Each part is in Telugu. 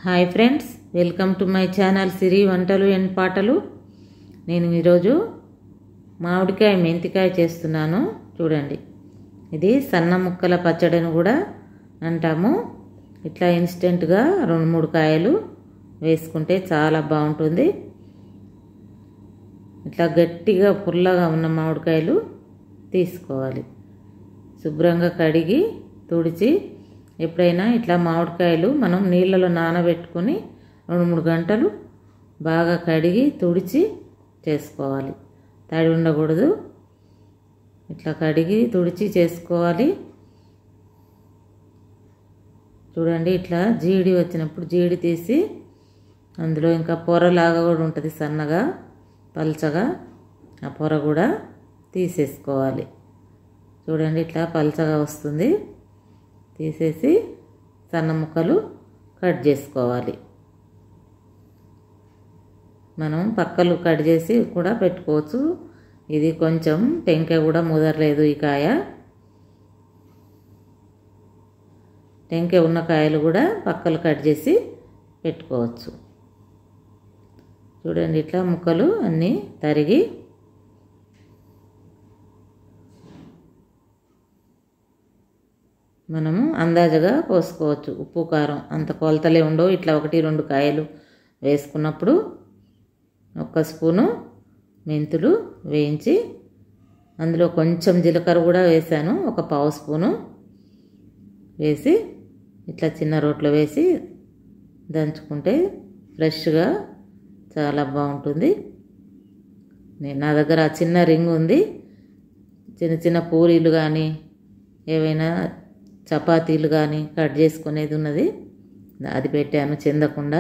hi friends welcome to my channel Siri వంటలు అండ్ పాటలు నేను ఈరోజు మామిడికాయ మెంతికాయ చేస్తున్నాను చూడండి ఇది సన్న ముక్కల పచ్చడిని కూడా అంటాము ఇట్లా ఇన్స్టెంట్గా రెండు మూడు కాయలు వేసుకుంటే చాలా బాగుంటుంది ఇట్లా గట్టిగా పుల్లగా ఉన్న మామిడికాయలు తీసుకోవాలి శుభ్రంగా కడిగి తుడిచి ఎప్పుడైనా ఇట్లా మామిడికాయలు మనం నీళ్ళలో నానబెట్టుకొని రెండు మూడు గంటలు బాగా కడిగి తుడిచి చేసుకోవాలి తడి ఉండకూడదు ఇట్లా కడిగి తుడిచి చేసుకోవాలి చూడండి ఇట్లా జీడి వచ్చినప్పుడు జీడి తీసి అందులో ఇంకా పొరలాగా కూడా ఉంటుంది సన్నగా పల్చగా ఆ పొర కూడా తీసేసుకోవాలి చూడండి ఇట్లా పల్చగా వస్తుంది తీసేసి సన్న ముక్కలు కట్ చేసుకోవాలి మనం పక్కలు కట్ చేసి కూడా పెట్టుకోవచ్చు ఇది కొంచెం టెంకాయ కూడా ముదరలేదు ఈ కాయ టెంకాయ ఉన్న కాయలు కూడా పక్కలు కట్ చేసి పెట్టుకోవచ్చు చూడండి ఇట్లా ముక్కలు అన్నీ తరిగి మనము అందాజగా పోసుకోవచ్చు ఉప్పు కారం అంత కొలతలే ఉండవు ఇట్లా ఒకటి రెండు కాయలు వేసుకున్నప్పుడు ఒక స్పూను మెంతులు వేయించి అందులో కొంచెం జీలకర్ర కూడా వేసాను ఒక పావు స్పూను వేసి ఇట్లా చిన్న రోట్లో వేసి దంచుకుంటే ఫ్రెష్గా చాలా బాగుంటుంది నేను నా దగ్గర చిన్న రింగ్ ఉంది చిన్న చిన్న పూరీలు కానీ ఏవైనా చపాతీలు కానీ కట్ చేసుకునేది ఉన్నది అది పెట్టాను చెందకుండా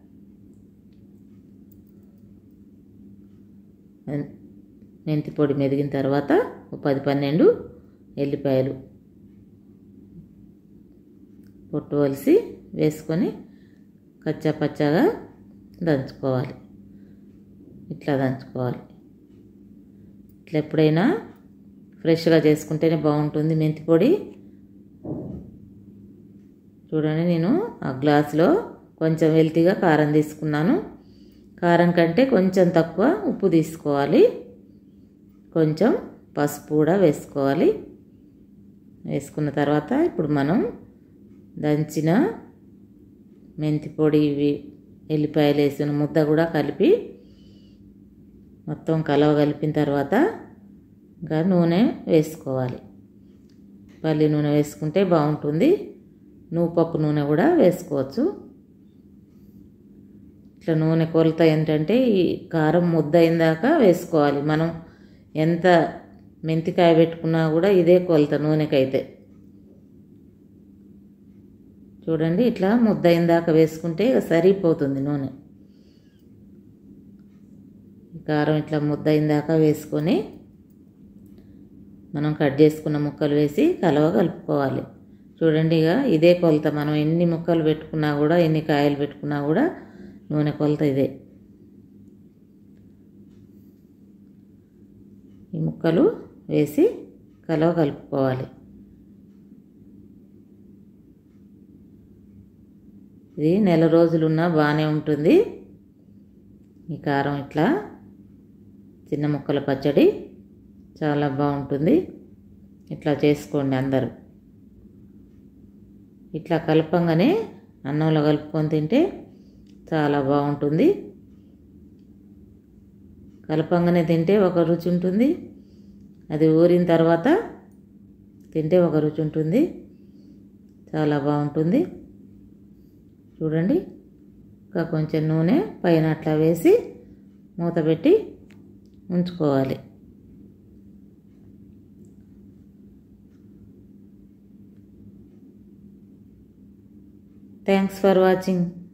మెంతి పొడి మెదిగిన తర్వాత ఒక పది పన్నెండు ఎల్లిపాయలు పొట్టు వలిసి వేసుకొని కచ్చా పచ్చగా దంచుకోవాలి ఇట్లా దంచుకోవాలి ఇట్లా ఎప్పుడైనా ఫ్రెష్గా చేసుకుంటేనే బాగుంటుంది మెంతి పొడి చూడండి నేను ఆ గ్లాసులో కొంచెం వెల్తిగా కారం తీసుకున్నాను కారం కంటే కొంచెం తక్కువ ఉప్పు తీసుకోవాలి కొంచెం పసుపు కూడా వేసుకోవాలి వేసుకున్న తర్వాత ఇప్పుడు మనం దంచిన మెంతి పొడి ఇవి ఎల్లిపాయలు వేసిన ముద్ద కూడా కలిపి మొత్తం కలవ కలిపిన తర్వాత ఇంకా నూనె వేసుకోవాలి పల్లి నూనె వేసుకుంటే బాగుంటుంది నువ్వుపప్పు నూనె కూడా వేసుకోవచ్చు ఇట్లా నూనె కొలత ఏంటంటే ఈ కారం ముద్ద అయిందాక వేసుకోవాలి మనం ఎంత మెంతికాయ పెట్టుకున్నా కూడా ఇదే కొలత నూనెకైతే చూడండి ఇట్లా ముద్ద అయిందాక వేసుకుంటే సరిపోతుంది నూనె కారం ఇట్లా ముద్ద అయిందాక వేసుకొని మనం కట్ చేసుకున్న ముక్కలు వేసి కలవ కలుపుకోవాలి చూడండి ఇక ఇదే కొలత మనం ఎన్ని ముక్కలు పెట్టుకున్నా కూడా ఎన్ని కాయలు పెట్టుకున్నా కూడా నూనె కొలత ఇదే ఈ ముక్కలు వేసి కలవ కలుపుకోవాలి ఇది నెల రోజులున్నా బాగానే ఉంటుంది ఈ కారం ఇట్లా చిన్న ముక్కల పచ్చడి చాలా బాగుంటుంది ఇట్లా చేసుకోండి అందరూ ఇట్లా కలపంగానే అన్నంలో కలుపుకొని తింటే చాలా బాగుంటుంది కలపంగానే తింటే ఒక రుచి ఉంటుంది అది ఊరిన తర్వాత తింటే ఒక రుచి ఉంటుంది చాలా బాగుంటుంది చూడండి ఇంకా కొంచెం నూనె పైన అట్లా వేసి మూత పెట్టి ఉంచుకోవాలి థ్యాంక్స్ ఫర్ వాచింగ్